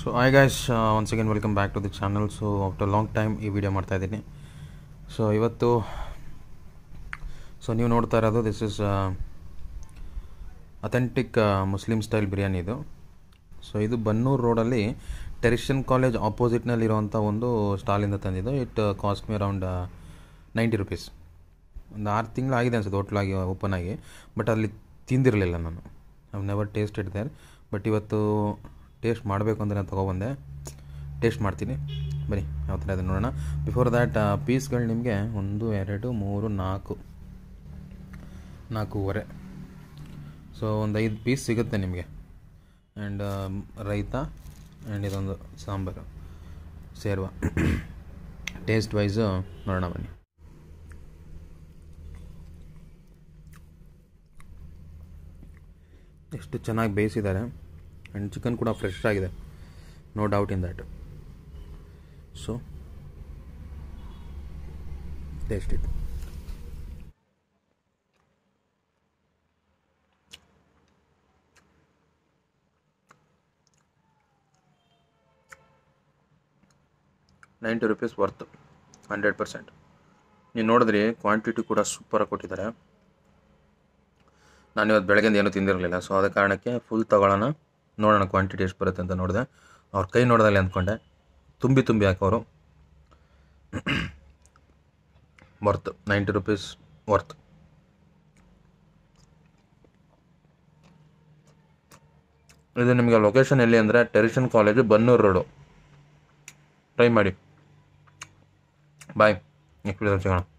so hi guys once again welcome back to the channel so after long time ಈ video ಮಾಡ್ತಾ ಇದ್ದೀನಿ so ಇವತ್ತು so ನೀವು ನೋಡ್ತಾ ಇರೋದು this is authentic Muslim style biryani ಇದು ಸೊ ಇದು ಬನ್ನೂರು ರೋಡಲ್ಲಿ ಟೆರಿಷನ್ ಕಾಲೇಜ್ ಆಪೋಸಿಟ್ನಲ್ಲಿರುವಂಥ ಒಂದು ಸ್ಟಾಲಿಂದ ತಂದಿದ್ದು it cost me around ninety rupees ಒಂದು ಆರು ತಿಂಗಳು ಆಗಿದೆ ಅನ್ಸುತ್ತೆ ಹೋಟ್ಲಾಗಿ ಓಪನ್ ಆಗಿ ಬಟ್ ಅಲ್ಲಿ ತಿಂದಿರಲಿಲ್ಲ ನಾನು I never tasted there but ಇವತ್ತು ಟೇಸ್ಟ್ ಮಾಡಬೇಕು ಅಂತ ನಾನು ತೊಗೊಬಂದೆ ಟೇಸ್ಟ್ ಮಾಡ್ತೀನಿ ಬನ್ನಿ ಯಾವ ಥರ ಇದೆ ನೋಡೋಣ ಬಿಫೋರ್ ದ್ಯಾಟ್ ಪೀಸ್ಗಳು ನಿಮಗೆ ಒಂದು ಎರಡು ಮೂರು ನಾಲ್ಕು ನಾಲ್ಕೂವರೆ ಸೊ ಒಂದು ಐದು ಪೀಸ್ ಸಿಗುತ್ತೆ ನಿಮಗೆ ಆ್ಯಂಡ್ ರೈತ ಆ್ಯಂಡ್ ಇದೊಂದು ಸಾಂಬಾರು ಸೇರುವ ಟೇಸ್ಟ್ ವೈಸು ನೋಡೋಣ ಬನ್ನಿ ಎಷ್ಟು ಚೆನ್ನಾಗಿ ಬೇಯಿಸಿದ್ದಾರೆ ಆ್ಯಂಡ್ ಚಿಕನ್ ಕೂಡ ಫ್ರೆಶ್ ಆಗಿದೆ no doubt in that so taste it ninety rupees worth hundred percent ನೀವು ನೋಡಿದ್ರಿ ಕ್ವಾಂಟಿಟಿ ಕೂಡ ಸೂಪರಾಗಿ ಕೊಟ್ಟಿದ್ದಾರೆ ನಾನು ಇವತ್ತು ಬೆಳಗ್ಗೆಂದು ಏನೂ ತಿಂದಿರಲಿಲ್ಲ ಸೊ ಅದ ಕಾರಣಕ್ಕೆ ಫುಲ್ ತೊಗೊಳ್ಳೋಣ ನೋಡೋಣ ಕ್ವಾಂಟಿಟಿ ಎಷ್ಟು ಬರುತ್ತೆ ಅಂತ ನೋಡಿದೆ ಅವ್ರ ಕೈ ನೋಡ್ದಲ್ಲಿ ಅಂದ್ಕೊಂಡೆ ತುಂಬಿ ತುಂಬಿ ಹಾಕೋರು ವರ್ತ್ ನೈಂಟಿ ರುಪೀಸ್ ವರ್ತ್ ಇದು ನಿಮಗೆ ಲೊಕೇಶನ್ ಎಲ್ಲಿ ಅಂದರೆ Teresian college Bannur road try ಮಾಡಿ ಬಾಯ್ ನೆಕ್ಸ್ಟ್ ವಿಡಿಯೋ ಸಿಗೋಣ